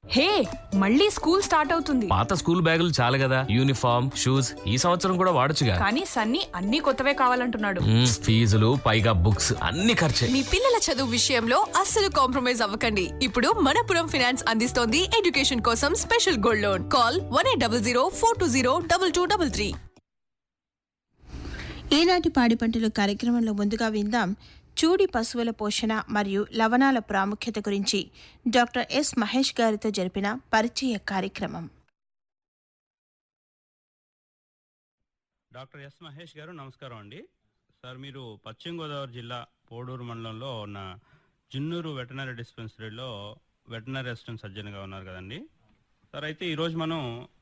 హే మళ్ళీ school start అవుతుంది పాత స్కూల్ బ్యాగులు చాలు కదా యూనిఫామ్ షూస్ ఈ సంవత్సరం కూడా వాడొచ్చుగా కానీ సన్నీ అన్ని కొత్తవే కావాలంటున్నాడు మ్మ్, ఫీజులు పైగా బుక్స్ అన్ని ఖర్చే మీ పిల్లల చదువు విషయంలో అస్సలు కాంప్రమైజ్ అవ్వకండి ఇప్పుడు మనపురం ఫినాన్స్ అందిస్తోంది ఎడ్యుకేషన్ కోసం special gold loan call one eight double zero four two zero double two double three ఈనాటి పాడి పంటలు కార్యక్రమంలో ముందుగా విందాం చూడి పశువుల పోషణ మరియు లవణాల ప్రాముఖ్యత గురించి డాక్టర్ ఎస్ మహేష్ గారితో జరిపిన పరిచయ కార్యక్రమం డాక్టర్ ఎస్ మహేష్ గారు నమస్కారం అండి సార్ మీరు పశ్చిమ గోదావరి జిల్లా పోడూరు మండలంలో ఉన్న జున్నూరు వెటనరీ డిస్పెన్సరీలో వెటనరీ అసిస్టెంట్ సర్జన్గా ఉన్నారు కదండి సార్ అయితే ఈరోజు మనం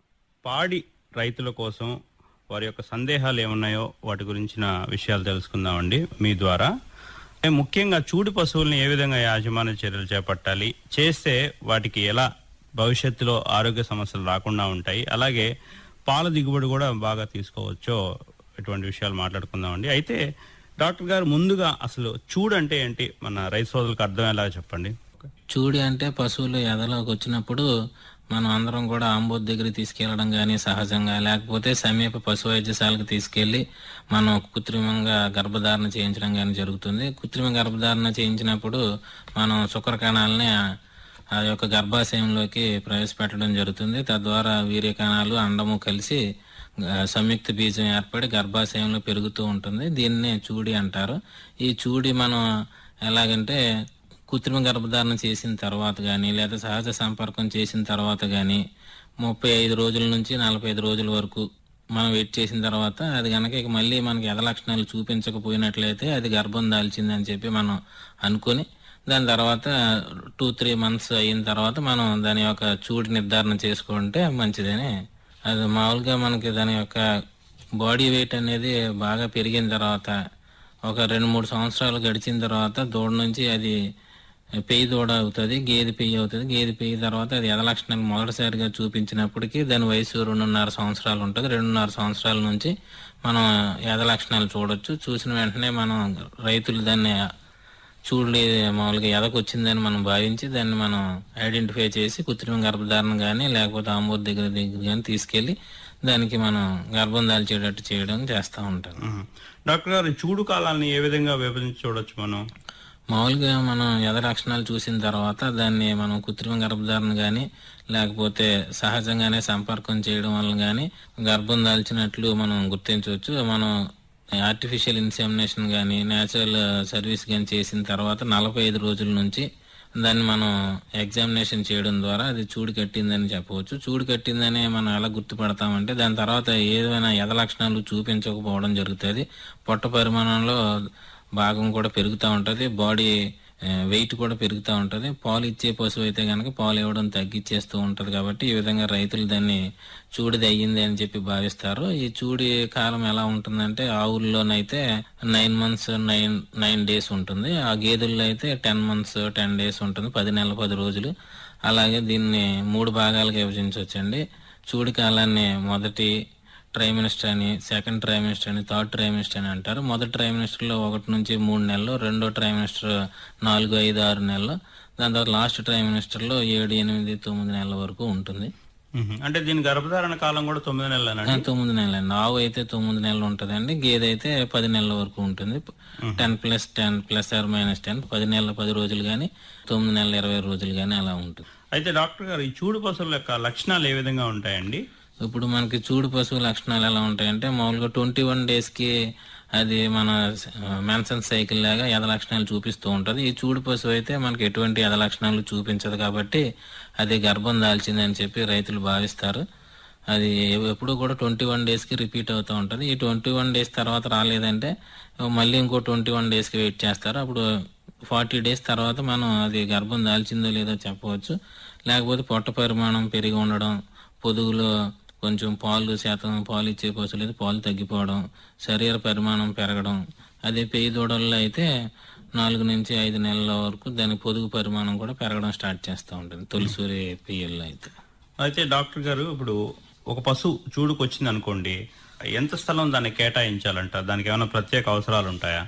పాడి రైతుల కోసం వారి యొక్క సందేహాలు ఏమున్నాయో వాటి గురించిన విషయాలు తెలుసుకుందామండి మీ ద్వారా అంటే ముఖ్యంగా చూడు పశువుల్ని ఏ విధంగా యాజమాన్య చర్యలు చేపట్టాలి చేస్తే వాటికి ఎలా భవిష్యత్తులో ఆరోగ్య సమస్యలు రాకుండా ఉంటాయి అలాగే పాల దిగుబడి కూడా బాగా తీసుకోవచ్చో ఇటువంటి విషయాలు మాట్లాడుకుందామండి అయితే డాక్టర్ గారు ముందుగా అసలు చూడు అంటే ఏంటి మన రైతు సోదరులకు అర్థమయ్యేలాగా చెప్పండి చూడి అంటే పశువులు ఎదలోకి వచ్చినప్పుడు మనం అందరం కూడా ఆంబోద్ దగ్గరికి తీసుకెళ్లడం కానీ సహజంగా లేకపోతే సమీప పశు వైద్యశాలకు తీసుకెళ్లి మనం కృత్రిమంగా గర్భధారణ చేయించడం కానీ జరుగుతుంది కృత్రిమ గర్భధారణ చేయించినప్పుడు మనం శుక్ర కణాలని ఆ- ఆ యొక్క గర్భాశయంలోకి ప్రవేశపెట్టడం జరుగుతుంది తద్వారా వీర్య కణాలు అండము కలిసి ఆ, సంయుక్త బీజం ఏర్పడి గర్భాశయంలో పెరుగుతూ ఉంటుంది దీన్నే చూడి అంటారు ఈ చూడి మనం ఎలాగంటే కృత్రిమ గర్భధారణ చేసిన తర్వాత కానీ లేదా సహజ సంపర్కం చేసిన తర్వాత కానీ ముప్పై ఐదు రోజుల నుంచి నలభై ఐదు రోజుల వరకు మనం వెయిట్ చేసిన తర్వాత అది కనుక ఇక మళ్ళీ మనకి ఎద లక్షణాలు చూపించకపోయినట్లయితే అది గర్భం దాల్చిందని చెప్పి మనం అనుకొని దాని తర్వాత టూ త్రీ మంత్స్ అయిన తర్వాత మనం దాని యొక్క చూడి నిర్ధారణ చేసుకుంటే మంచిదని అది మామూలుగా మనకి దాని యొక్క బాడీ వెయిట్ అనేది బాగా పెరిగిన తర్వాత ఒక రెండు మూడు సంవత్సరాలు గడిచిన తర్వాత దూడ నుంచి అది పెయ్యి దూడ అవుతుంది గేదె పెయ్యి అవుతుంది గేదె పెయ్యి తర్వాత అది ఎద లక్షణాలు మొదటిసారిగా చూపించినప్పటికీ దాని వయసు రెండున్నర సంవత్సరాలు ఉంటుంది రెండున్నర సంవత్సరాల నుంచి మనం ఎద లక్షణాలు చూడొచ్చు చూసిన వెంటనే మనం రైతులు దాన్ని చూడలే మామూలుగా ఎదకు వచ్చిందని మనం భావించి దాన్ని మనం ఐడెంటిఫై చేసి కృత్రిమ గర్భధారణ కానీ లేకపోతే ఆంబోద్ దగ్గర దగ్గర కానీ తీసుకెళ్లి దానికి మనం గర్భం దాల్చేటట్టు చేయడం చేస్తూ ఉంటాం మ్మ్. డాక్టర్ గారు ఈ చూడు కాలాన్ని ఏ విధంగా విభజించి చూడొచ్చు మనం మామూలుగా మనం ఎద లక్షణాలు చూసిన తర్వాత దాన్ని మనం కృత్రిమ గర్భధారణ కానీ లేకపోతే సహజంగానే సంపర్కం చేయడం వల్ల కానీ గర్భం దాల్చినట్లు మనం గుర్తించవచ్చు మనం ఆర్టిఫిషియల్ ఇన్సెమినేషన్ కానీ న్యాచురల్ సర్వీస్ కానీ చేసిన తర్వాత నలభై ఐదు రోజుల నుంచి దాన్ని మనం ఎగ్జామినేషన్ చేయడం ద్వారా అది చూడు కట్టిందని చెప్పవచ్చు చూడు కట్టిందని మనం ఎలా గుర్తుపడతామంటే దాని తర్వాత ఏదైనా ఎద లక్షణాలు చూపించకపోవడం జరుగుతుంది పొట్ట పరిమాణంలో భాగం కూడా పెరుగుతూ ఉంటుంది బాడీ వెయిట్ కూడా పెరుగుతూ ఉంటుంది పాలు ఇచ్చే పశువు అయితే కనుక పాలు ఇవ్వడం తగ్గించేస్తూ ఉంటుంది కాబట్టి ఈ విధంగా రైతులు దాన్ని చూడిది అయ్యింది అని చెప్పి భావిస్తారు ఈ చూడి కాలం ఎలా ఉంటుందంటే ఆవుల్లోనైతే nine months nine nine days ఉంటుంది ఆ గేదెల్లో అయితే టెన్ మంత్స్ టెన్ డేస్ ఉంటుంది పది నెలల పది రోజులు అలాగే దీన్ని మూడు భాగాలుగా విభజించవచ్చండి చూడి కాలాన్ని మొదటి ట్రైమినిస్టర్ అని సెకండ్ ట్రైమినిస్టర్ అని థర్డ్ ట్రైమినిస్టర్ అని అంటారు మొదటి ట్రైమినిస్టర్లో ఒకటి నుంచి మూడు నెలలు రెండో ట్రైమినిస్టర్ నాలుగు ఐదు ఆరు నెలలు దాని తర్వాత లాస్ట్ ట్రైమినిస్టర్లో ఏడు ఎనిమిది తొమ్మిది నెలల వరకు ఉంటుంది మ్మ్. అంటే దీని గర్భధారణ కాలం కూడా తొమ్మిది ఆ, నెలలేనండి తొమ్మిది నెలలు అండి ఆవు అయితే తొమ్మిది నెలలు ఉంటుందండి గేదె అయితే పది నెలల వరకు ఉంటుంది ten plus ten plus or minus ten పది నెలల పది రోజులు కానీ తొమ్మిది నెలల ఇరవై రోజులు కానీ అలా ఉంటుంది అయితే డాక్టర్ గారు ఈ చూడు పశువుల యొక్క లక్షణాలు ఏ విధంగా ఉంటాయండి ఇప్పుడు మనకి చూడు పశువు లక్షణాలు ఎలా ఉంటాయంటే మామూలుగా ట్వంటీ వన్ డేస్కి అది మన మెన్సన్ సైకిల్ లాగా ఎద లక్షణాలు చూపిస్తూ ఉంటుంది ఈ చూడు పశువు అయితే మనకి ఎటువంటి ఎద లక్షణాలు చూపించదు కాబట్టి అది గర్భం దాల్చిందని చెప్పి రైతులు భావిస్తారు అది ఎప్పుడు కూడా ట్వంటీ వన్ డేస్కి రిపీట్ అవుతూ ఉంటుంది ఈ ట్వంటీ వన్ డేస్ తర్వాత రాలేదంటే మళ్ళీ ఇంకో ట్వంటీ వన్ డేస్కి వెయిట్ చేస్తారు అప్పుడు ఫార్టీ డేస్ తర్వాత మనం అది గర్భం దాల్చిందో లేదో చెప్పవచ్చు లేకపోతే పొట్ట పరిమాణం పెరిగి ఉండడం పొదుగులో కొంచెం పాలు శాతం పాలు ఇచ్చే పశువులు అయితే పాలు తగ్గిపోవడం శరీర పరిమాణం పెరగడం అదే పెయ్యి దూడల్లో అయితే నాలుగు నుంచి ఐదు నెలల వరకు దాని పొదుగు పరిమాణం కూడా పెరగడం స్టార్ట్ చేస్తూ ఉంటుంది తొలిసూరి పెయ్యల్లో అయితే అయితే డాక్టర్ గారు ఇప్పుడు ఒక పశువు చూడుకు వచ్చింది అనుకోండి ఎంత స్థలం దాన్ని కేటాయించాలంట దానికి ఏమైనా ప్రత్యేక అవసరాలు ఉంటాయా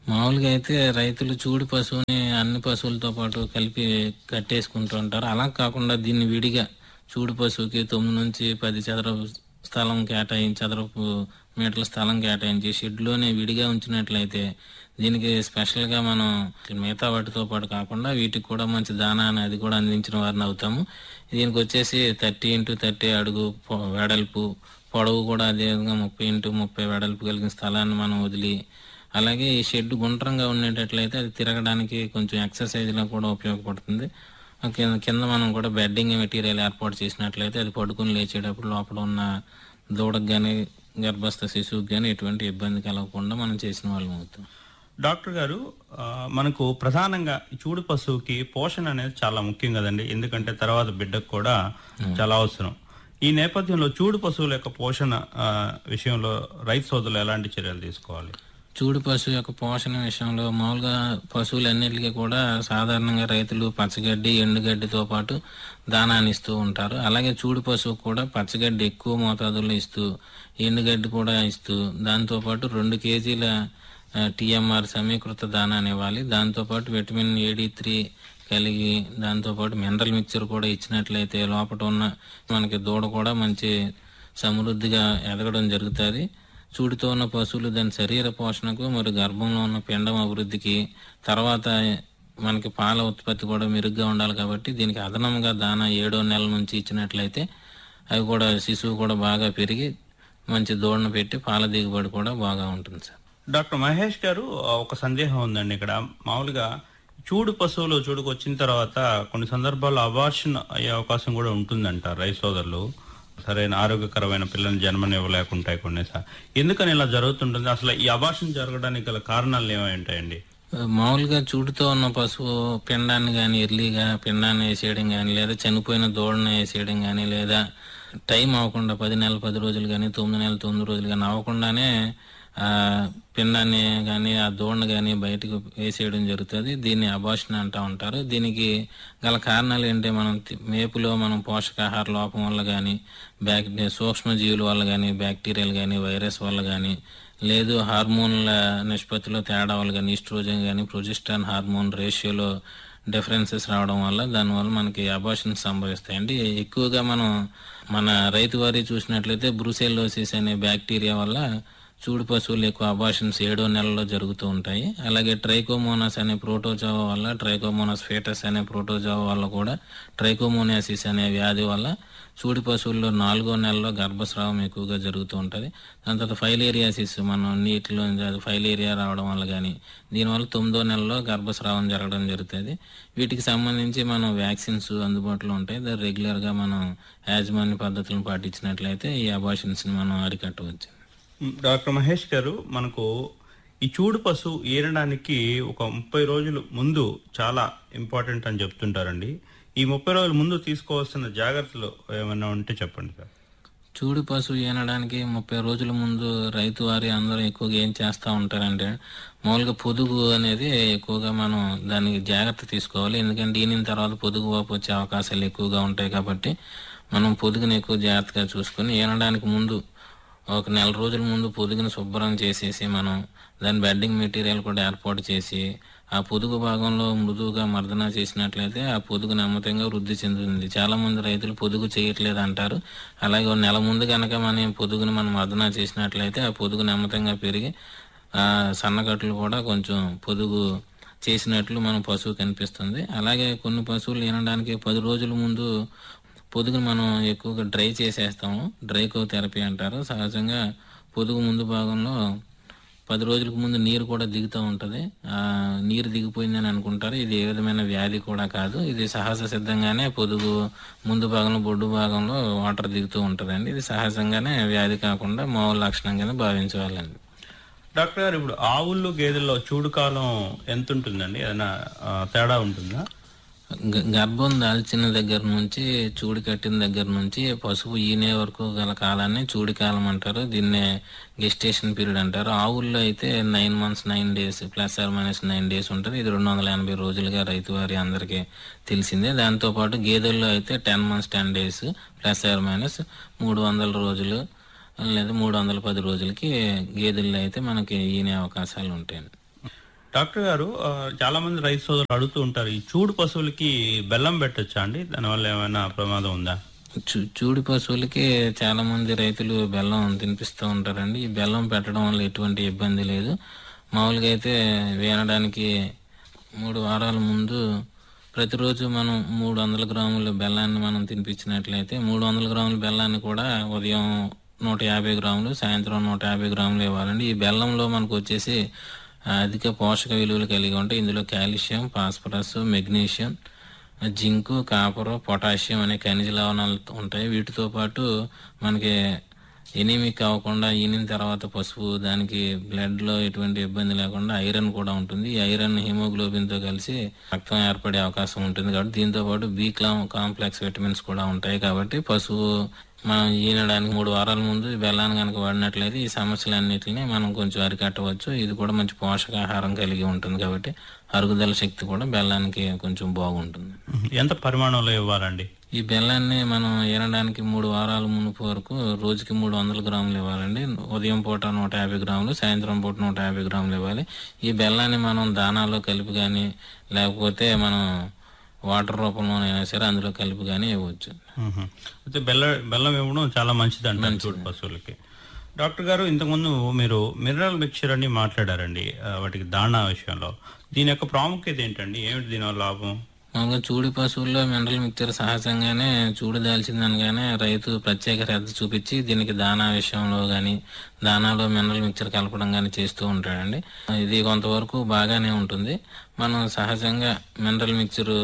మామూలుగా అయితే రైతులు చూడు పశువుని అన్ని పశువులతో పాటు కలిపి కట్టేసుకుంటూ ఉంటారు అలా కాకుండా దీన్ని విడిగా చూడు పశువుకి తొమ్మిది నుంచి పది చదరపు స్థలం కేటాయించి చదరపు మీటర్ల స్థలం కేటాయించి షెడ్లోనే విడిగా ఉంచినట్లయితే దీనికి స్పెషల్గా మనం మిగతా వాటితో పాటు కాకుండా వీటికి కూడా మంచి దానా అనేది కూడా అందించిన వారిని అవుతాము దీనికి వచ్చేసి థర్టీ ఇంటూ థర్టీ అడుగు పొ- వెడల్పు పొడవు కూడా అదేవిధంగా ముప్పై ఇంటూ ముప్పై వెడల్పు కలిగిన స్థలాన్ని మనం వదిలి అలాగే ఈ షెడ్ గుండ్రంగా ఉండేటట్లయితే అది తిరగడానికి కొంచెం ఎక్సర్సైజ్లో కూడా ఉపయోగపడుతుంది ఆ కింద కింద మనం కూడా బెడ్డింగ్ మెటీరియల్ ఏర్పాటు చేసినట్లయితే అది పడుకుని లేచేటప్పుడు లోపల ఉన్న దూడకు కానీ గర్భస్థ శిశువుకి కానీ ఎటువంటి ఇబ్బంది కలగకుండా మనం చేసిన వాళ్ళం అవుతాం డాక్టర్ గారు ఆ, మనకు ప్రధానంగా ఈ చూడు పశువుకి పోషణ అనేది చాలా ముఖ్యం కదండి ఎందుకంటే తర్వాత బిడ్డకు కూడా చాలా అవసరం ఈ నేపథ్యంలో చూడు పశువుల యొక్క పోషణ ఆ, విషయంలో రైతు సోదరులు ఎలాంటి చర్యలు తీసుకోవాలి చూడు పశువు యొక్క పోషణ విషయంలో మామూలుగా పశువులన్నిటికీ కూడా సాధారణంగా రైతులు పచ్చగడ్డి ఎండుగడ్డితో పాటు దానాన్ని ఇస్తూ ఉంటారు అలాగే చూడు పశువు కూడా పచ్చగడ్డి ఎక్కువ మోతాదులో ఇస్తూ ఎండుగడ్డి కూడా ఇస్తూ దాంతోపాటు రెండు కేజీల టిఎంఆర్ సమీకృత దానాన్ని ఇవ్వాలి దాంతోపాటు విటమిన్ ఏడి త్రీ కలిగి దాంతోపాటు మినరల్ మిక్చర్ కూడా ఇచ్చినట్లయితే లోపల ఉన్న మనకి దూడ కూడా మంచి సమృద్ధిగా ఎదగడం జరుగుతుంది చూడుతో ఉన్న పశువులు దాని శరీర పోషణకు మరియు గర్భంలో ఉన్న పిండం అభివృద్ధికి తర్వాత మనకి పాల ఉత్పత్తి కూడా మెరుగ్గా ఉండాలి కాబట్టి దీనికి అదనంగా దానా ఏడో నెల నుంచి ఇచ్చినట్లయితే అవి కూడా శిశువు కూడా బాగా పెరిగి మంచి దూడను పెట్టి పాల దిగుబడి కూడా బాగా ఉంటుంది సార్ డాక్టర్ మహేష్ గారు ఆ, ఒక సందేహం ఉందండి ఇక్కడ మామూలుగా చూడు పశువులు చూడుకు వచ్చిన తర్వాత కొన్ని సందర్భాల్లో అబార్షన్ అయ్యే అవకాశం కూడా ఉంటుందంట రైతు సోదరులు సరైన ఆరోగ్యకరమైన పిల్లల్ని జన్మనివ్వలేకుంటాయి కొన్ని సా- ఎందుకని ఇలా జరుగుతుంటుంది అసలు ఈ అబార్షన్ జరగడానికి గల కారణాలు ఏమై ఉంటాయండి మామూలుగా చూడుతో ఉన్న పశువు పిండాన్ని కానీ ఎర్లీగా పిండాన్ని వేసేయడం కానీ లేదా చనిపోయిన దూడని వేసేయడం కానీ లేదా టైం అవ్వకుండా పది నెలలు పది రోజులు కానీ తొమ్మిది నెలలు తొమ్మిది రోజులు కానీ అవ్వకుండానే ఆ పిండాన్ని కానీ ఆ దూడని కానీ బయటకు వేసేయడం జరుగుతుంది దీన్ని అబార్షన్ అంటూ ఉంటారు దీనికి గల కారణాలు ఏంటి మనం తి- మేపులో మనం పోషకాహార లోపం వల్ల కానీ బ్యాక్టీరియా సూక్ష్మజీవుల వల్ల కానీ బ్యాక్టీరియాలు కానీ వైరస్ వల్ల కానీ లేదు హార్మోన్ల నిష్పత్తిలో తేడా వల్ల కానీ ఈస్ట్రోజన్ కానీ ప్రొజెస్ట్రాన్ హార్మోన్ రేషియోలో డిఫరెన్సెస్ రావడం వల్ల దానివల్ల మనకి అబార్షన్స్ సంభవిస్తాయి అంటే ఎక్కువగా మనం మన రైతు వారి చూసినట్లయితే బ్రూసెల్లోసిస్ అనే బ్యాక్టీరియా వల్ల చూడు పశువులు ఎక్కువ అబార్షన్స్ ఏడో నెలలో జరుగుతూ ఉంటాయి అలాగే ట్రైకోమోనాస్ అనే ప్రోటోజోవా వల్ల ట్రైకోమోనాస్ ఫేటస్ అనే ప్రోటోజోవా వల్ల కూడా ట్రైకోమోనాసిస్ అనే వ్యాధి వల్ల చూడి పశువుల్లో నాలుగో నెలలో గర్భస్రావం ఎక్కువగా జరుగుతూ ఉంటుంది దాని తర్వాత ఫైలేరియాసిస్ మనం నీటిలో ఫైలేరియా రావడం వల్ల కానీ దీనివల్ల తొమ్మిదో నెలలో గర్భస్రావం జరగడం జరుగుతుంది వీటికి సంబంధించి మనం వ్యాక్సిన్స్ అందుబాటులో ఉంటాయి దాన్ని రెగ్యులర్గా మనం యాజమాన్య పద్ధతులను పాటించినట్లయితే ఈ అబార్షన్స్ని మనం అరికట్టవచ్చు డాక్టర్ మహేష్ గారు మనకు ఈ చూడు పశువు ఈనడానికి ఒక ముప్పై రోజులు ముందు చాలా ఇంపార్టెంట్ అని చెప్తుంటారండి ఈ ముప్పై రోజుల ముందు తీసుకోవాల్సిన జాగ్రత్తలు ఏమైనా ఉంటే చెప్పండి సార్ చూడు పశువు ఈనడానికి ముప్పై రోజుల ముందు రైతు వారి అందరూ ఎక్కువగా ఏం చేస్తూ ఉంటారంటే మామూలుగా పొదుగు అనేది ఎక్కువగా మనం దానికి జాగ్రత్త తీసుకోవాలి ఎందుకంటే ఈనిన తర్వాత పొదుగు వాపు వచ్చే అవకాశాలు ఎక్కువగా ఉంటాయి కాబట్టి మనం పొదుగుని ఎక్కువ జాగ్రత్తగా చూసుకొని ఈనడానికి ముందు ఒక నెల రోజుల ముందు పొదుగుని శుభ్రం చేసేసి మనం దాని బెడ్డింగ్ మెటీరియల్ కూడా ఏర్పాటు చేసి ఆ పొదుగు భాగంలో మృదువుగా మర్దన చేసినట్లయితే ఆ పొదుగు నెమ్మదిగా వృద్ధి చెందుతుంది చాలా మంది రైతులు పొదుగు చేయట్లేదు అంటారు అలాగే ఒక నెల ముందు కనుక మనం పొదుగుని మనం మర్దన చేసినట్లయితే ఆ పొదుగు నెమ్మదిగా పెరిగి ఆ సన్నగట్లు కూడా కొంచెం పొదుగు చేసినట్లు మన పశువు కనిపిస్తుంది అలాగే కొన్ని పశువులు ఈనడానికి పది రోజుల ముందు పొదుగుని మనం ఎక్కువగా డ్రై చేసేస్తాము డ్రైకో థెరపీ అంటారు సహజంగా పొదుగు ముందు భాగంలో పది రోజులకు ముందు నీరు కూడా దిగుతూ ఉంటుంది ఆ నీరు దిగిపోయిందని అనుకుంటారు ఇది ఏ విధమైన వ్యాధి కూడా కాదు ఇది సహజ సిద్ధంగానే పొదుగు ముందు భాగంలో బొడ్డు భాగంలో వాటర్ దిగుతూ ఉంటుందండి ఇది సహజంగానే వ్యాధి కాకుండా మామూలు లక్షణం కింద భావించవాలండి డాక్టర్ గారు ఇప్పుడు ఆవుల్లో గేదెల్లో చూడు కాలం ఎంత ఉంటుందండి ఏదైనా ఆ, తేడా ఉంటుందా గ- గర్భం దాల్చిన దగ్గర నుంచి చూడి కట్టిన దగ్గర నుంచి పశువు ఈనే వరకు గల కాలాన్ని చూడి కాలం అంటారు దీన్నే గెస్టేషన్ పీరియడ్ అంటారు ఆవుల్లో అయితే nine months nine days plus or minus nine days ఉంటుంది ఇది రెండు వందల ఎనభై రోజులుగా రైతు వారి అందరికీ తెలిసిందే దాంతోపాటు గేదెల్లో అయితే ten months ten days plus or minus మూడు వందల రోజులు లేదా మూడు వందల పది రోజులకి గేదెల్లో అయితే మనకి ఈనే అవకాశాలు ఉంటాయండి డాక్టర్ గారు ఆ, చాలా మంది రైతు సోదరులు అడుగుతూ ఉంటారు ఈ చూడు పశువులకి బెల్లం పెట్టొచ్చా అండి దానివల్ల ఏమైనా ప్రమాదం ఉందా చూ- చూడి పశువులకి చాలా మంది రైతులు బెల్లం తినిపిస్తూ ఉంటారండి ఈ బెల్లం పెట్టడం వల్ల ఎటువంటి ఇబ్బంది లేదు మామూలుగా అయితే వేయడానికి మూడు వారాల ముందు ప్రతిరోజు మనం మూడు వందల గ్రాముల బెల్లాన్ని మనం తినిపించినట్లయితే మూడు వందల గ్రాముల బెల్లాన్ని కూడా ఉదయం నూట యాభై గ్రాములు సాయంత్రం నూట యాభై గ్రాములు ఇవ్వాలండి ఈ బెల్లంలో మనకు వచ్చేసి ఆ, అధిక పోషక విలువలు కలిగి ఉంటాయి ఇందులో calcium phosphorus magnesium zinc copper potassium అనే ఖనిజ లవణాలు ఉంటాయి వీటితో పాటు మనకి ఎనీమిక్ అవ్వకుండా ఈనిన తర్వాత పసుపు దానికి బ్లడ్ లో ఎటువంటి ఇబ్బంది లేకుండా ఐరన్ కూడా ఉంటుంది ఈ ఐరన్ హిమోగ్లోబిన్ తో కలిసి రక్తం ఏర్పడే అవకాశం ఉంటుంది కాబట్టి దీంతో పాటు బి కాంప్లెక్స్ విటమిన్స్ కూడా ఉంటాయి కాబట్టి పసుపు మనం ఈనడానికి మూడు వారాల ముందు ఈ బెల్లాన్ని కనుక వాడినట్లయితే ఈ సమస్యలన్నిటిని మనం కొంచెం అరికట్టవచ్చు ఇది కూడా మంచి పోషకాహారం కలిగి ఉంటుంది కాబట్టి అరుగుదల శక్తి కూడా బెల్లానికి కొంచెం బాగుంటుంది ఎంత పరిమాణంలో ఇవ్వాలండి ఈ బెల్లాన్ని మనం ఏనడానికి మూడు వారాల మునుపు వరకు రోజుకి మూడు వందల గ్రాములు ఇవ్వాలండి ఉదయం పూట నూట యాభై గ్రాములు సాయంత్రం పూట నూట యాభై గ్రాములు ఇవ్వాలి ఈ బెల్లాన్ని మనం దానాలో కలిపి కానీ లేకపోతే మనం వాటర్ రూపంలోనైనా సరే అందులో కలిపి కానీ ఇవ్వచ్చు మ్మ్. అయితే బెల్ల బెల్లం ఇవ్వడం చాలా మంచిది అంటారు చూడు పశువులకి డాక్టర్ గారు ఇంతకుముందు మీరు మినరల్ మిక్చర్ అని మాట్లాడారండి ఆ, వాటికి దాణా విషయంలో దీని యొక్క ప్రాముఖ్యత ఏంటండి ఏమిటి దీనివల్ల లాభం మామూలుగా చూడి పశువుల్లో మినరల్ మిక్చర్ సహజంగానే చూడు దాల్చిందనగానే రైతు ప్రత్యేక శ్రద్ధ చూపించి దీనికి దానా విషయంలో కానీ దానాలో మినరల్ మిక్చర్ కలపడం కానీ చేస్తూ ఉంటాడండి ఇది కొంతవరకు బాగానే ఉంటుంది మనం సహజంగా మినరల్ మిక్చర్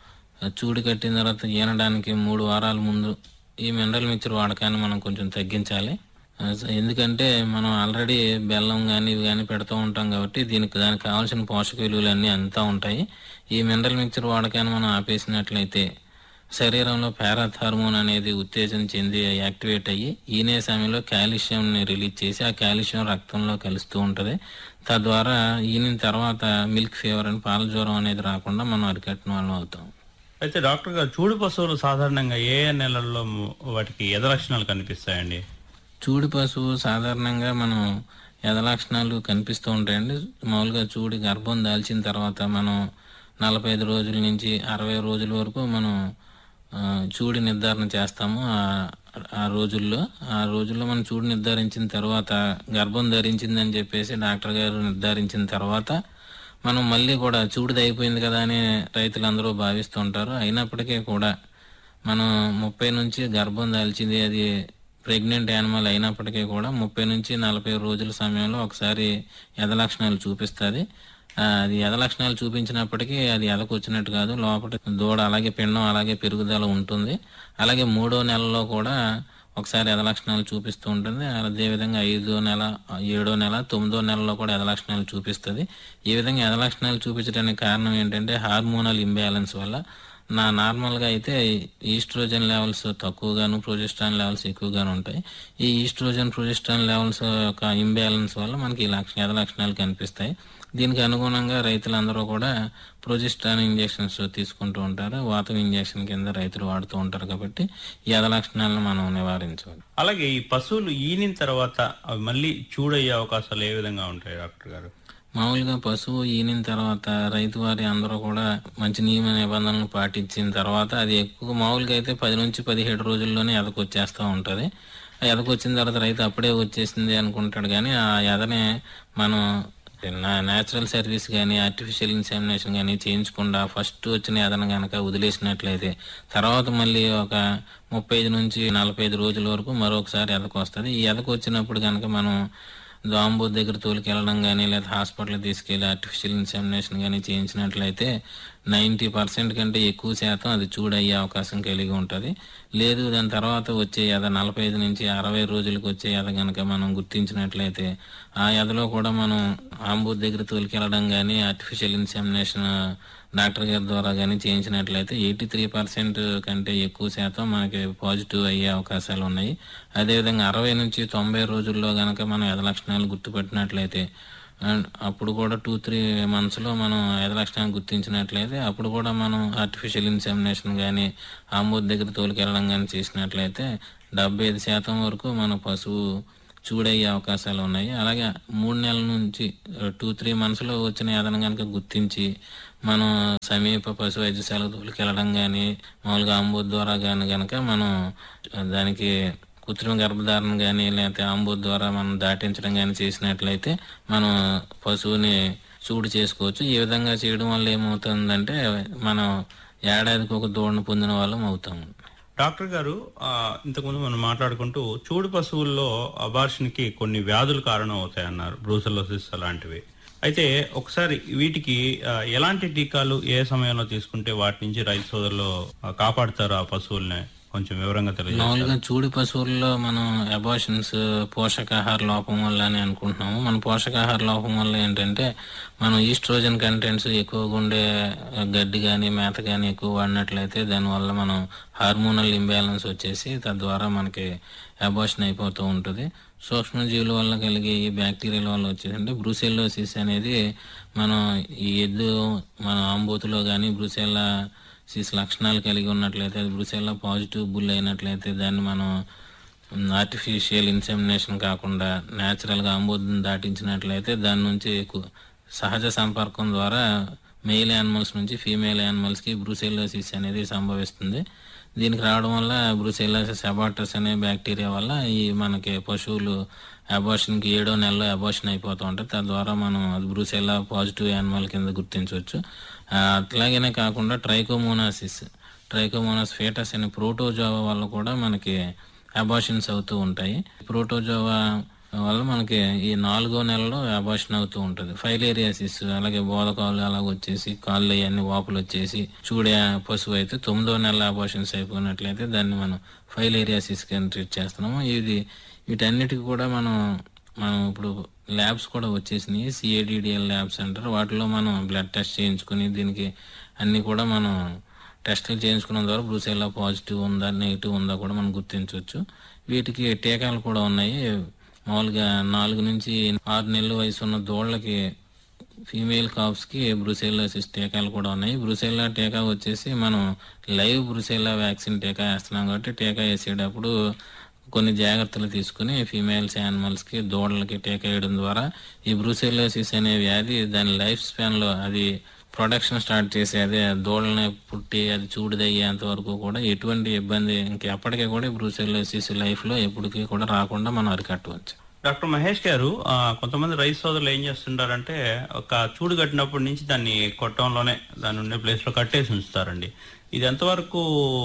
చూడి కట్టిన తర్వాత ఈనడానికి మూడు వారాల ముందు ఈ మినరల్ మిక్చర్ వాడకాన్ని మనం కొంచెం తగ్గించాలి ఆ, ఎందుకంటే మనం ఆల్రెడీ బెల్లం కానీ ఇవి కానీ పెడుతూ ఉంటాం కాబట్టి దీనికి దానికి కావాల్సిన పోషక విలువలు అన్నీ అంతా ఉంటాయి ఈ మినరల్ మిక్చర్ వాడకాన్ని మనం ఆపేసినట్లయితే శరీరంలో పారాత్ హార్మోన్ అనేది ఉత్తేజం చెంది యాక్టివేట్ అయ్యి ఈనే సమయంలో కాల్షియంని రిలీజ్ చేసి ఆ కాల్షియం రక్తంలో కలుస్తూ ఉంటుంది తద్వారా ఈనిన తర్వాత మిల్క్ ఫీవర్ అని పాల జ్వరం అనేది రాకుండా మనం అరికట్టిన వాళ్ళం అవుతాం అయితే డాక్టర్ గారు చూడు పశువులు సాధారణంగా ఏ ఏ నెలల్లో ము- వాటికి ఎద లక్షణాలు కనిపిస్తాయండి చూడి పశువు సాధారణంగా మనం ఎద లక్షణాలు కనిపిస్తూ ఉంటాయండి మామూలుగా చూడి గర్భం దాల్చిన తర్వాత మనం నలభై ఐదు రోజుల నుంచి అరవై రోజుల వరకు మనం ఆ, చూడి నిర్ధారణ చేస్తాము ఆ- ఆ రోజుల్లో ఆ రోజుల్లో మనం చూడి నిర్ధారించిన తర్వాత గర్భం ధరించిందని చెప్పేసి డాక్టర్ గారు నిర్ధారించిన తర్వాత మనం మళ్ళీ కూడా చూడిది అయిపోయింది కదా అని రైతులందరూ భావిస్తూ ఉంటారు అయినప్పటికీ కూడా మనం ముప్పై నుంచి గర్భం దాల్చింది అది ప్రెగ్నెంట్ యానిమల్ అయినప్పటికీ కూడా ముప్పై నుంచి నలభై రోజుల సమయంలో ఒకసారి ఎద లక్షణాలు చూపిస్తుంది అది ఎద లక్షణాలు చూపించినప్పటికీ అది ఎదకు వచ్చినట్టు కాదు లోపల దూడ అలాగే పిండం అలాగే పెరుగుదల ఉంటుంది అలాగే మూడో నెలలో కూడా ఒకసారి ఎద లక్షణాలు చూపిస్తూ ఉంటుంది అదేవిధంగా ఐదో నెల ఏడో నెల తొమ్మిదో నెలలో కూడా ఎద లక్షణాలు చూపిస్తుంది ఈ విధంగా ఎద లక్షణాలు చూపించడానికి కారణం ఏంటంటే హార్మోనల్ ఇంబ్యాలెన్స్ వల్ల నా నార్మల్గా అయితే ఈస్ట్రోజన్ లెవెల్స్ తక్కువగాను ప్రొజెస్ట్రాన్ లెవెల్స్ ఎక్కువగాను ఉంటాయి ఈ ఈస్ట్రోజన్ ప్రొజెస్ట్రాన్ లెవెల్స్ యొక్క ఇంబ్యాలెన్స్ వల్ల మనకి ఈ లక్ష ఎద లక్షణాలు కనిపిస్తాయి దీనికి అనుగుణంగా రైతులందరూ కూడా ప్రొజెస్ట్రాన్ ఇంజెక్షన్స్ తీసుకుంటూ ఉంటారు వాతం ఇంజెక్షన్ కింద రైతులు వాడుతూ ఉంటారు కాబట్టి ఈ ఎద లక్షణాలను మనం నివారించాలి అలాగే ఈ పశువులు ఈనిన తర్వాత అవి మళ్ళీ చూడయ్యే అవకాశాలు ఏ విధంగా ఉంటాయి డాక్టర్ గారు మామూలుగా పశువు ఈనిన తర్వాత రైతు వారి అందరూ కూడా మంచి నియమ నిబంధనలు పాటించిన తర్వాత అది ఎక్కువ మామూలుగా అయితే పది నుంచి పదిహేడు రోజుల్లోనే ఎదకొచ్చేస్తూ ఉంటుంది ఆ ఎదకొచ్చిన తర్వాత రైతు అప్పుడే వచ్చేసింది అనుకుంటాడు కానీ ఆ ఎదనే మనం న్యాచురల్ సర్వీస్ కానీ ఆర్టిఫిషియల్ ఇన్సామినేషన్ కానీ చేయించకుండా ఫస్ట్ వచ్చిన ఎదను కనుక వదిలేసినట్లయితే తర్వాత మళ్ళీ ఒక ముప్పై ఐదు నుంచి నలభై ఐదు రోజుల వరకు మరొకసారి ఎదకు వస్తుంది ఈ ఎదకు వచ్చినప్పుడు కనుక మనం దాంబో దగ్గర తోలికెళ్ళడం కానీ లేదా హాస్పిటల్ తీసుకెళ్లి ఆర్టిఫిషియల్ ఇన్సామినేషన్ కానీ చేయించినట్లయితే నైంటీ పర్సెంట్ కంటే ఎక్కువ శాతం అది చూడయ్యే అవకాశం కలిగి ఉంటుంది లేదు దాని తర్వాత వచ్చే ఎద నలభై ఐదు నుంచి అరవై రోజులకు వచ్చే ఎద కనుక మనం గుర్తించినట్లయితే ఆ ఎదలో కూడా మనం ఆంబూర్ దగ్గర తోలికెళ్ళడం కానీ ఆర్టిఫిషియల్ ఇన్సామినేషన్ డాక్టర్ గారి ద్వారా కానీ చేయించినట్లయితే ఎయిటీ త్రీ పర్సెంట్ కంటే ఎక్కువ శాతం మనకి పాజిటివ్ అయ్యే అవకాశాలు ఉన్నాయి అదేవిధంగా అరవై నుంచి తొంభై రోజుల్లో గనక మనం ఎద లక్షణాలు గుర్తుపెట్టినట్లయితే అండ్ అప్పుడు కూడా టూ త్రీ మంత్స్లో మనం ఎద లక్షణాలు గుర్తించినట్లయితే అప్పుడు కూడా మనం ఆర్టిఫిషియల్ ఇన్సామినేషన్ కానీ ఆంబూర్ దగ్గర తోలికెళ్ళడం కానీ చేసినట్లయితే డెబ్బై ఐదు శాతం వరకు మన పశువు చూడయ్యే అవకాశాలు ఉన్నాయి అలాగే మూడు నెలల నుంచి టూ త్రీ మంత్స్లో వచ్చిన ఏదైనా కనుక గుర్తించి మనం సమీప పశు వైద్యశాలకు తోలుకెళ్ళడం కానీ మామూలుగా అంబు ద్వారా కానీ కనుక మనం దానికి కృత్రిమ గర్భధారణ కానీ లేకపోతే ఆంబు ద్వారా మనం దాటించడం కానీ చేసినట్లయితే మనం పశువుని చూడు చేసుకోవచ్చు ఈ విధంగా చేయడం వల్ల ఏమవుతుందంటే మనం ఏడాదికి ఒక దూడను పొందిన వాళ్ళం అవుతాము డాక్టర్ గారు ఆ, ఇంతకుముందు మనం మాట్లాడుకుంటూ చూడు పశువుల్లో అబార్షన్ కి కొన్ని వ్యాధులు కారణం అవుతాయి అన్నారు బ్రూసెలోసిస్ అలాంటివి అయితే ఒకసారి వీటికి ఆ, ఎలాంటి టీకాలు ఏ సమయంలో తీసుకుంటే వాటి నుంచి రైతు సోదరులు ఆ, కాపాడుతారు ఆ పశువుల్ని కొంచెం వివరంగా తెలియజేస్తారు మామూలుగా చూడి పశువుల్లో మనం అబార్షన్స్ పోషకాహార లోపం వల్ల అని అనుకుంటున్నాము మన పోషకాహార లోపం వల్ల ఏంటంటే మనం ఈస్ట్రోజన్ కంటెంట్స్ ఎక్కువగా ఉండే గడ్డి కానీ మేత కానీ ఎక్కువ వాడినట్లయితే దానివల్ల మనం హార్మోనల్ ఇంబ్యాలెన్స్ వచ్చేసి తద్వారా మనకి అబార్షన్ అయిపోతూ ఉంటుంది సూక్ష్మజీవుల వల్ల కలిగే ఈ బ్యాక్టీరియాల వల్ల వచ్చేసి అంటే బ్రూసెల్లోసిస్ అనేది మనం ఈ ఎద్దు మన ఆంబోతులో కానీ బ్రూసెల్లా సిస్ లక్షణాలు కలిగి ఉన్నట్లయితే అది బ్రుసెల్లా పాజిటివ్ బుల్ అయినట్లయితే దాన్ని మనం ఆర్టిఫిషియల్ ఇన్సెమినేషన్ కాకుండా న్యాచురల్గా ఆంబోతుని దాటించినట్లయితే దాని నుంచి ఎక్కువ సహజ సంపర్కం ద్వారా మెయిల్ యానిమల్స్ నుంచి ఫీమేల్ యానిమల్స్కి బ్రూసెల్లోసిస్ అనేది సంభవిస్తుంది దీనికి రావడం వల్ల బ్రూసెల్లోసిస్ అబార్టస్ అనే బ్యాక్టీరియా వల్ల ఈ మనకి పశువులు అబార్షన్కి ఏడో నెలలో అబార్షన్ అయిపోతూ ఉంటాయి తద్వారా మనం అది బ్రూసెల్లా పాజిటివ్ యానిమల్ కింద గుర్తించవచ్చు ఆ, అట్లాగనే కాకుండా ట్రైకోమోనాసిస్ ట్రైకోమోనాస్ ఫేటస్ అనే ప్రోటోజోవా వల్ల కూడా మనకి అబార్షన్స్ అవుతూ ఉంటాయి ప్రోటోజోవా వల్ల మనకి ఈ నాలుగో నెలలో అబార్షన్ అవుతూ ఉంటుంది ఫైలేరియాసిస్ అలాగే బోధకాలు అలాగ వచ్చేసి కాళ్ళు అవన్నీ వాపులు వచ్చేసి చూడే పశువు అయితే తొమ్మిదో నెల అబార్షన్స్ అయిపోయినట్లయితే దాన్ని మనం ఫైలేరియాసిస్ కింద ట్రీట్ చేస్తున్నాము ఇది వీటన్నిటికి కూడా మనం మనం ఇప్పుడు ల్యాబ్స్ కూడా వచ్చేసినాయి సిఏడిడిఎల్ ల్యాబ్స్ అంటారు వాటిలో మనం బ్లడ్ టెస్ట్ చేయించుకుని దీనికి అన్ని కూడా మనం టెస్టులు చేయించుకున్న ద్వారా బ్రూసెల్లా పాజిటివ్ ఉందా నెగిటివ్ ఉందా కూడా మనం గుర్తించవచ్చు వీటికి టీకాలు కూడా ఉన్నాయి మామూలుగా నాలుగు నుంచి ఆరు నెలల వయసు ఉన్న దూడలకి ఫీమేల్ కాప్స్కి బ్రూసెల్లాసిస్ టీకాలు కూడా ఉన్నాయి బ్రూసెల్లా టీకా వచ్చేసి మనం లైవ్ బ్రూసెల్లా వ్యాక్సిన్ టీకా వేస్తున్నాం కాబట్టి టీకా వేసేటప్పుడు కొన్ని జాగ్రత్తలు తీసుకుని ఫీమేల్స్ యానిమల్స్కి దూడలకి టీకా వేయడం ద్వారా ఈ బ్రూసెల్లోసిస్ అనే వ్యాధి దాని లైఫ్ స్పాన్లో అది ప్రొడక్షన్ స్టార్ట్ చేసి అదే దూడల్ని పుట్టి అది చూడదయ్యేంత వరకు కూడా ఎటువంటి ఇబ్బంది ఇంకెప్పటికీ కూడా ఈ బ్రూసెల్లోసిస్ లైఫ్లో ఎప్పటికీ కూడా రాకుండా మనం అరికట్టవచ్చు డాక్టర్ మహేష్ గారు ఆ, కొంతమంది రైతు సోదరులు ఏం చేస్తుంటారంటే ఒక చూడు కట్టినప్పటి నుంచి దాన్ని కొట్టంలోనే దాని ఉండే ప్లేస్ లో కట్టేసి ఉంచుతారండి ఇది ఎంతవరకు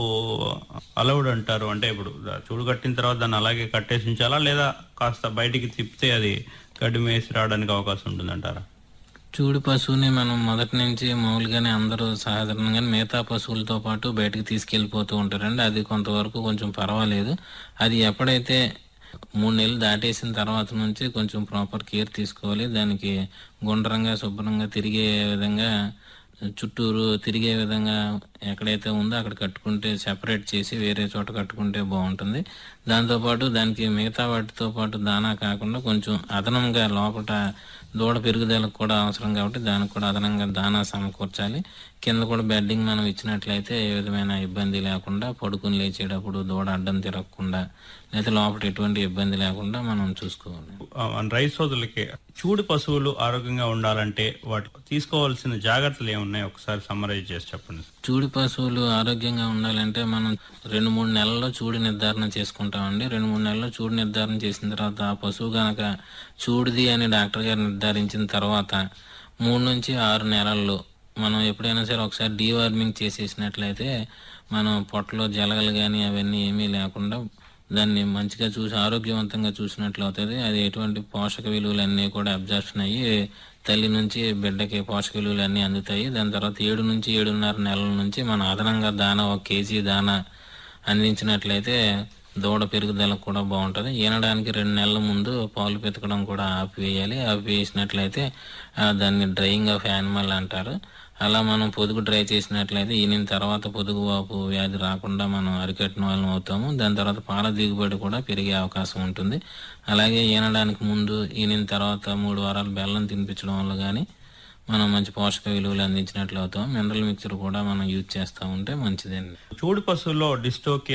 అలౌడ్ అంటారు అంటే ఇప్పుడు దా- చూడు కట్టిన తర్వాత దాన్ని అలాగే కట్టేసి ఉంచాలా లేదా కాస్త బయటికి తిప్పితే అది గడ్డి మేసి రావడానికి అవకాశం ఉంటుందంటారా చూడు పశువుని మనం మొదటి నుంచి మామూలుగానే అందరూ సాధారణంగా మిగతా పశువులతో పాటు బయటకు తీసుకెళ్ళిపోతూ ఉంటారండి అది కొంతవరకు కొంచెం పర్వాలేదు అది ఎప్పుడైతే మూడు నెలలు దాటేసిన తర్వాత నుంచి కొంచెం ప్రాపర్ కేర్ తీసుకోవాలి దానికి గుండ్రంగా శుభ్రంగా తిరిగే విధంగా చుట్టూరు తిరిగే విధంగా ఎక్కడైతే ఉందో అక్కడ కట్టుకుంటే సెపరేట్ చేసి వేరే చోట కట్టుకుంటే బాగుంటుంది దాంతోపాటు దానికి మిగతా వాటితో పాటు దానా కాకుండా కొంచెం అదనంగా లోపల దూడ పెరుగుదలకు కూడా అవసరం కాబట్టి దానికి కూడా అదనంగా దానా సమకూర్చాలి కింద కూడా బెడ్డింగ్ మనం ఇచ్చినట్లయితే ఏ విధమైన ఇబ్బంది లేకుండా పడుకుని లేచేటప్పుడు దూడ అడ్డం తిరగకుండా లేదా లోపల ఎటువంటి ఇబ్బంది లేకుండా మనం చూసుకోవాలి ఆ, మన రైతు సోదరులకి చూడు పశువులు ఆరోగ్యంగా ఉండాలంటే వాటి తీసుకోవాల్సిన జాగ్రత్తలు ఏమున్నాయి ఒకసారి సమ్మరైజ్ చేసి చెప్పండి చూడి పశువులు ఆరోగ్యంగా ఉండాలంటే మనం రెండు మూడు నెలల్లో చూడి నిర్ధారణ చేసుకుంటామండి రెండు మూడు నెలల్లో చూడి నిర్ధారణ చేసిన తర్వాత ఆ పశువు గనక చూడిది అని డాక్టర్ గారు నిర్ధారించిన తర్వాత మూడు నుంచి ఆరు నెలల్లో మనం ఎప్పుడైనా సరే ఒకసారి డీవార్మింగ్ చేసేసినట్లయితే మనం పొట్టలో జలగలు కానీ అవన్నీ ఏమీ లేకుండా దాన్ని మంచిగా చూసి ఆరోగ్యవంతంగా చూసినట్లు అవుతుంది అది ఎటువంటి పోషక విలువలు అన్నీ కూడా అబ్జర్ప్షన్ అయ్యి తల్లి నుంచి బిడ్డకి పోషక విలువలు అన్నీ అందుతాయి దాని తర్వాత ఏడు నుంచి ఏడున్నర నెలల నుంచి మన అదనంగా దాన ఒక కేజీ దాన అందించినట్లయితే దూడ పెరుగుదల కూడా బాగుంటుంది ఈనడానికి రెండు నెలల ముందు పాలు పెతకడం కూడా ఆపివేయాలి ఆపివేసినట్లయితే ఆ, దాన్ని డ్రైయింగ్ ఆఫ్ యానిమల్ అంటారు అలా మనం పొదుగు డ్రై చేసినట్లయితే ఈనిన తర్వాత పొదుగు వాపు వ్యాధి రాకుండా మనం అరికట్టిన వాళ్ళం అవుతాము దాని తర్వాత పాల దిగుబడి కూడా పెరిగే అవకాశం ఉంటుంది అలాగే ఈనడానికి ముందు ఈనిన తర్వాత మూడు వారాలు బెల్లం తినిపించడం వల్ల కానీ మనం మంచి పోషక విలువలు అందించినట్లు అవుతాం మినరల్ మిక్చర్ కూడా మనం యూజ్ చేస్తూ ఉంటే మంచిదండి చూడు పశువుల్లో డిస్టోకియా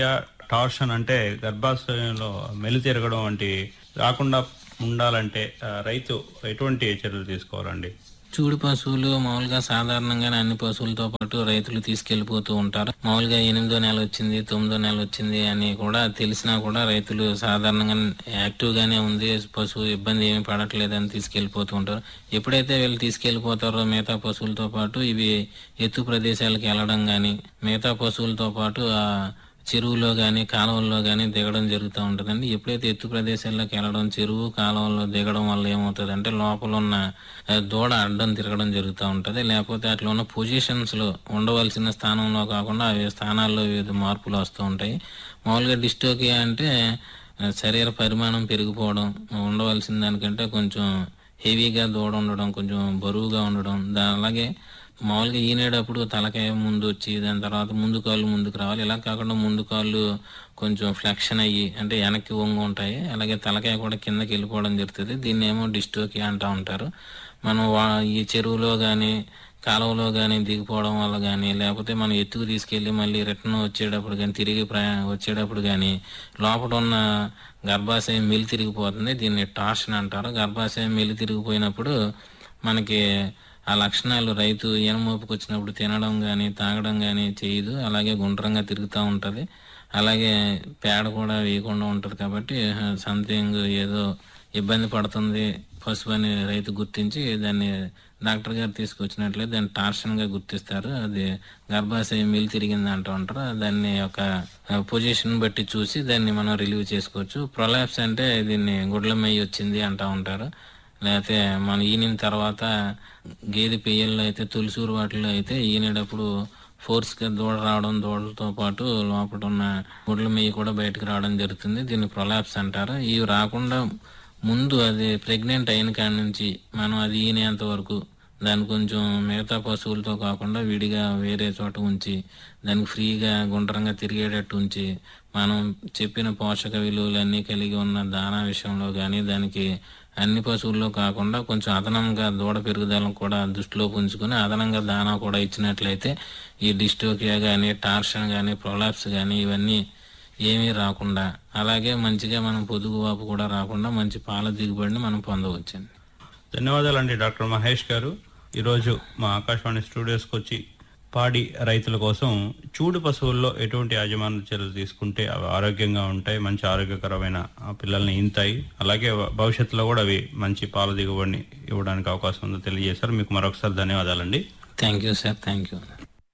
టార్షన్ అంటే గర్భాశయంలో మెలి తిరగడం వంటి రాకుండా ఉండాలంటే ఆ, రైతు ఎటువంటి చర్యలు తీసుకోవాలండి చూడు పశువులు మామూలుగా సాధారణంగానే అన్ని పశువులతో పాటు రైతులు తీసుకెళ్లిపోతూ ఉంటారు మామూలుగా ఎనిమిదో నెల వచ్చింది తొమ్మిదో నెల వచ్చింది అని కూడా తెలిసినా కూడా రైతులు సాధారణంగా యాక్టివ్ గానే ఉంది పశువు ఇబ్బంది ఏమీ పడట్లేదని తీసుకెళ్లిపోతూ ఉంటారు ఎప్పుడైతే వీళ్ళు తీసుకెళ్లిపోతారో మిగతా పశువులతో పాటు ఇవి ఎత్తు ప్రదేశాలకు వెళ్ళడం గాని మిగతా పశువులతో పాటు ఆ చెరువులో గాని కాలువల్లో గాని దిగడం జరుగుతూ ఉంటుందండి ఎప్పుడైతే ఎత్తు ప్రదేశాల్లోకి వెళ్ళడం చెరువు కాలువల్లో దిగడం వల్ల ఏమవుతుంది అంటే లోపల ఉన్న ఆ, దూడ అడ్డం తిరగడం జరుగుతూ ఉంటది లేకపోతే అట్లా ఉన్న పొజిషన్స్ లో ఉండవలసిన స్థానంలో కాకుండా అవి స్థానాల్లో వివిధ మార్పులు వస్తూ ఉంటాయి మామూలుగా డిస్టోకియా అంటే ఆ, శరీర పరిమాణం పెరిగిపోవడం ఉండవలసిన దానికంటే కొంచెం హెవీగా దూడ ఉండడం కొంచెం బరువుగా ఉండడం దా అలాగే మామూలుగా ఈనేటప్పుడు తలకాయ ముందు వచ్చి దాని తర్వాత ముందు కాళ్ళు ముందుకు రావాలి ఇలా కాకుండా ముందు కాళ్ళు కొంచెం ఫ్లెక్షన్ అయ్యి అంటే వెనక్కి వంగు ఉంటాయి అలాగే తలకాయ కూడా కిందకి వెళ్ళిపోవడం జరుగుతుంది దీన్ని ఏమో డిస్టోకి అంటూ ఉంటారు మనం వా- ఈ చెరువులో కానీ కాలువలో కానీ దిగిపోవడం వల్ల కానీ లేకపోతే మనం ఎత్తుకు తీసుకెళ్లి మళ్ళీ రిటర్న్ వచ్చేటప్పుడు కానీ తిరిగి ప్రయా వచ్చేటప్పుడు కానీ లోపల ఉన్న గర్భాశయం మెలి తిరిగిపోతుంది దీన్ని టార్షన్ అంటారు గర్భాశయం మెలి తిరిగిపోయినప్పుడు మనకి ఆ లక్షణాలు రైతు ఎనమోపుకు వచ్చినప్పుడు తినడం కానీ తాగడం కానీ చేయదు అలాగే గుండ్రంగా తిరుగుతూ ఉంటది అలాగే పేడ కూడా వేయకుండా ఉంటది కాబట్టి సంథింగ్ ఏదో ఇబ్బంది పడుతుంది పశువు అని రైతు గుర్తించి దాన్ని డాక్టర్ గారు తీసుకొచ్చినట్లయితే దాన్ని టార్షన్ గా గుర్తిస్తారు అది గర్భాశయం మిల్ తిరిగింది అంటూ ఉంటారు దాన్ని ఒక పొజిషన్ బట్టి చూసి దాన్ని మనం రిలీవ్ చేసుకోవచ్చు ప్రొలాప్స్ అంటే దీన్ని గుడ్ల మెయ్యి వచ్చింది అంటూ ఉంటారు లేకపోతే మన ఈనిన తర్వాత గేదె పెయ్యల్లో అయితే తులసూరు వాటిలో అయితే ఈనేటప్పుడు ఫోర్స్ గా దూడ రావడం దూడలతో పాటు లోపల ఉన్న గుడ్ల మెయ్యి కూడా బయటకు రావడం జరుగుతుంది దీన్ని ప్రొలాప్స్ అంటారు ఇవి రాకుండా ముందు అది ప్రెగ్నెంట్ అయిన కాడి నుంచి మనం అది ఈనేంత వరకు దాన్ని కొంచెం మిగతా పశువులతో కాకుండా విడిగా వేరే చోట ఉంచి దానికి ఫ్రీగా గుండ్రంగా తిరిగేటట్టు ఉంచి మనం చెప్పిన పోషక విలువలన్నీ కలిగి ఉన్న దానా విషయంలో కానీ దానికి అన్ని పశువుల్లో కాకుండా కొంచెం అదనంగా దూడ పెరుగుదలను కూడా దృష్టిలో ఉంచుకొని అదనంగా దానా కూడా ఇచ్చినట్లయితే ఈ డిస్టోకియా కానీ టార్షన్ కానీ ప్రొలాప్స్ కానీ ఇవన్నీ ఏమీ రాకుండా అలాగే మంచిగా మనం పొదుగు వాపు కూడా రాకుండా మంచి పాల దిగుబడిని మనం పొందవచ్చండి ధన్యవాదాలండి డాక్టర్ మహేష్ గారు ఈరోజు మా ఆకాశవాణి స్టూడియోస్కి వచ్చి పాడి రైతుల కోసం చూడు పశువుల్లో ఎటువంటి యాజమాన్య చర్యలు తీసుకుంటే అవి ఆరోగ్యంగా ఉంటాయి మంచి ఆరోగ్యకరమైన ఆ, పిల్లల్ని ఇంతాయి అలాగే వ- భవిష్యత్తులో కూడా అవి మంచి పాల దిగుబడిని ఇవ్వడానికి అవకాశం ఉందో తెలియజేశారు మీకు మరొకసారి ధన్యవాదాలండి thank you sir thank you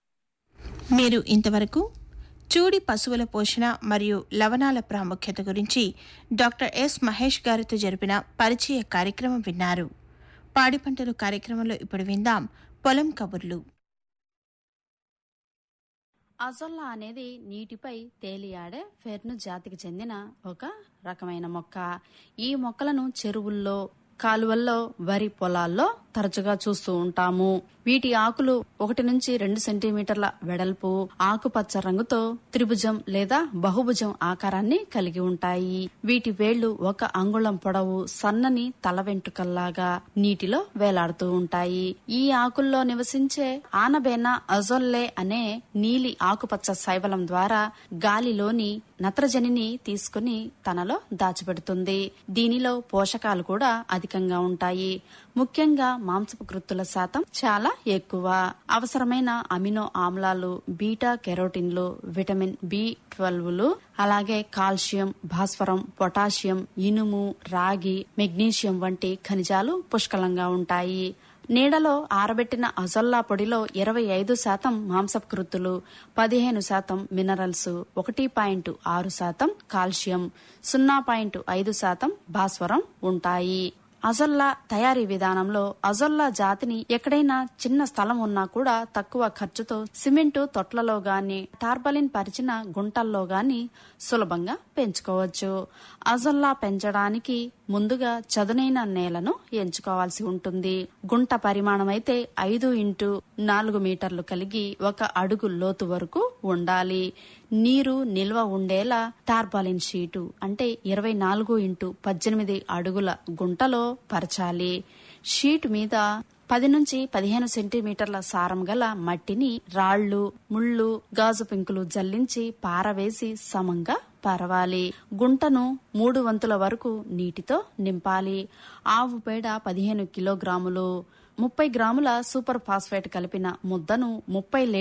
మీరు ఇంతవరకు చూడి పశువుల పోషణ మరియు లవణాల ప్రాముఖ్యత గురించి డాక్టర్ ఎస్ మహేష్ గారితో జరిపిన పరిచయ కార్యక్రమం విన్నారు పాడి పంటలు కార్యక్రమంలో ఇప్పుడు విందాం పొలం కబుర్లు అజొల్లా అనేది నీటిపై తేలియాడే ఫెర్ను జాతికి చెందిన ఒక రకమైన మొక్క ఈ మొక్కలను చెరువుల్లో కాలువల్లో వరి పొలాల్లో తరచుగా చూస్తూ ఉంటాము వీటి ఆకులు ఒకటి నుంచి రెండు సెంటీమీటర్ల వెడల్పు ఆకుపచ్చ రంగుతో త్రిభుజం లేదా బహుభుజం ఆకారాన్ని కలిగి ఉంటాయి వీటి వేళ్లు ఒక అంగుళం పొడవు సన్నని తల వెంట్రుకల్లాగా నీటిలో వేలాడుతూ ఉంటాయి ఈ ఆకుల్లో నివసించే ఆనబేన అజొల్లే అనే నీలి ఆకుపచ్చ శైవలం ద్వారా గాలిలోని నత్రజనిని తీసుకుని తనలో దాచిపెడుతుంది దీనిలో పోషకాలు కూడా అధికంగా ఉంటాయి ముఖ్యంగా మాంసపు కృత్తుల శాతం చాలా ఎక్కువ అవసరమైన అమినో ఆమ్లాలు బీటా కెరోటిన్లు విటమిన్ బి ట్వెల్వ్లు అలాగే కాల్షియం భాస్వరం పొటాషియం ఇనుము రాగి మెగ్నీషియం వంటి ఖనిజాలు పుష్కలంగా ఉంటాయి నీడలో ఆరబెట్టిన అజొల్లా పొడిలో ఇరవై ఐదు శాతం మాంసకృత్తులు పదిహేను శాతం మినరల్స్ ఒకటి పాయింట్ ఆరు శాతం కాల్షియం సున్నా పాయింట్ ఐదు శాతం భాస్వరం ఉంటాయి అజొల్లా తయారీ విధానంలో అజొల్లా జాతిని ఎక్కడైనా చిన్న స్థలం ఉన్నా కూడా తక్కువ ఖర్చుతో సిమెంటు తొట్లలో గాని టార్బలిన్ పరిచిన గుంటల్లో గాని సులభంగా పెంచుకోవచ్చు అజొల్లా పెంచడానికి ముందుగా చదునైన నేలను ఎంచుకోవాల్సి ఉంటుంది గుంట పరిమాణం అయితే ఐదు ఇంటూ నాలుగు మీటర్లు కలిగి ఒక అడుగు లోతు వరకు ఉండాలి నీరు నిల్వ ఉండేలా టార్పాలిన్ షీటు అంటే ఇరవై నాలుగు ఇంటూ పద్దెనిమిది అడుగుల గుంటలో పరచాలి షీట్ మీద పది నుంచి పదిహేను సెంటీమీటర్ల సారం గల మట్టిని రాళ్లు ముళ్ళు గాజు పెంకులు జల్లించి పారవేసి సమంగా పరవాలి గుంటను మూడు వంతుల వరకు నీటితో నింపాలి ఆవు పేడ పదిహేను కిలోగ్రాములు ముప్పై గ్రాముల సూపర్ ఫాస్ఫేట్ కలిపిన ముద్దను ముప్పై